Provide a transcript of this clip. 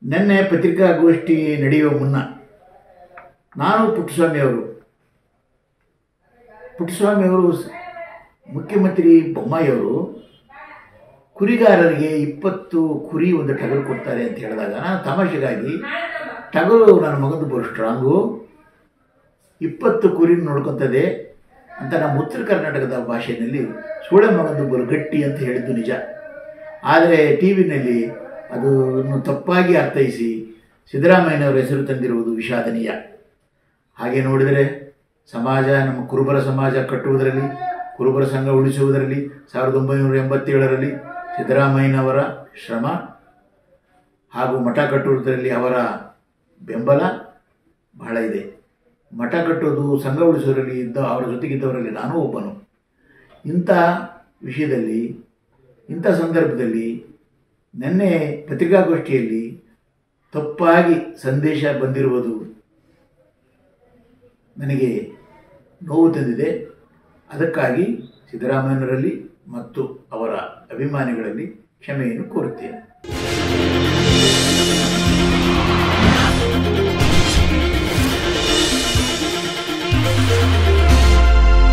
ನಿನ್ನೆ ಪತ್ರಿಕಾಗೋಷ್ಠಿ ನಡೆಯುವ ಮುನ್ನ ನಾನು ಪುಟ್ಟಸ್ವಾಮಿಯವರು ಪುಟ್ಟಸ್ವಾಮಿಯವರು ಸ- ಮುಖ್ಯಮಂತ್ರಿ ಬೊಮ್ಮಾಯಿಯವರು ಕುರಿಗಾರರಿಗೆ ಇಪ್ಪತ್ತು ಕುರಿ ಒಂದು ಟಗರು ಕೊಡ್ತಾರೆ ಅಂತ ಹೇಳಿದಾಗ ನಾನು ತಮಾಷೆಗಾಗಿ ಟಗರು ನನ್ನ ಮಗಂದು ಬರೋ ಸ್ಟ್ರಾಂಗು ಇಪ್ಪತ್ತು ಕುರಿ ನೋಡ್ಕೊತದೆ ಅಂತ ನಮ್ಮ ಉತ್ತರ ಕರ್ನಾಟಕದ ಭಾಷೆಯಲ್ಲಿ ಸೂಳೆ ಮಗಂದು ಬರು ಗಟ್ಟಿ ಅಂತ ಹೇಳಿದ್ದು ನಿಜ ಆದರೆ ಟಿ ವಿನಲ್ಲಿ ಅದನ್ನು ತಪ್ಪಾಗಿ ಅರ್ಥೈಸಿ ಸಿದ್ದರಾಮಯ್ಯನವರ ಹೆಸರು ತಂದಿರುವುದು ವಿಷಾದನೀಯ ಹಾಗೆ ನೋಡಿದರೆ ಸಮಾಜ ನಮ್ಮ ಕುರುಬರ ಸಮಾಜ ಕಟ್ಟುವುದರಲ್ಲಿ ಕುರುಬರ ಸಂಘ ಉಳಿಸುವುದರಲ್ಲಿ ಸಾವಿರದ ಒಂಬೈನೂರ ಎಂಬತ್ತೇಳರಲ್ಲಿ ಸಿದ್ದರಾಮಯ್ಯನವರ ಶ್ರಮ ಹಾಗೂ ಮಠ ಕಟ್ಟುವುದರಲ್ಲಿ ಅವರ ಬೆಂಬಲ ಬಹಳ ಇದೆ ಮಠ ಕಟ್ಟೋದು ಸಂಘ ಉಳಿಸೋದ್ರಲ್ಲಿ ಇದ್ದ ಅವರ ಜೊತೆಗಿದ್ದವರಲ್ಲಿ ನಾನು ಒಬ್ಬನು ಇಂಥ ವಿಷಯದಲ್ಲಿ ಇಂಥ ಸಂದರ್ಭದಲ್ಲಿ ನಿನ್ನೆ ಪತ್ರಿಕಾಗೋಷ್ಠಿಯಲ್ಲಿ ತಪ್ಪಾಗಿ ಸಂದೇಶ ಬಂದಿರುವುದು ನನಗೆ ನೋವು ತಂದಿದೆ ಅದಕ್ಕಾಗಿ ಸಿದ್ದರಾಮಯ್ಯನವರಲ್ಲಿ ಮತ್ತು ಅವರ ಅಭಿಮಾನಿಗಳಲ್ಲಿ ಕ್ಷಮೆಯನ್ನು ಕೋರುತ್ತೇನೆ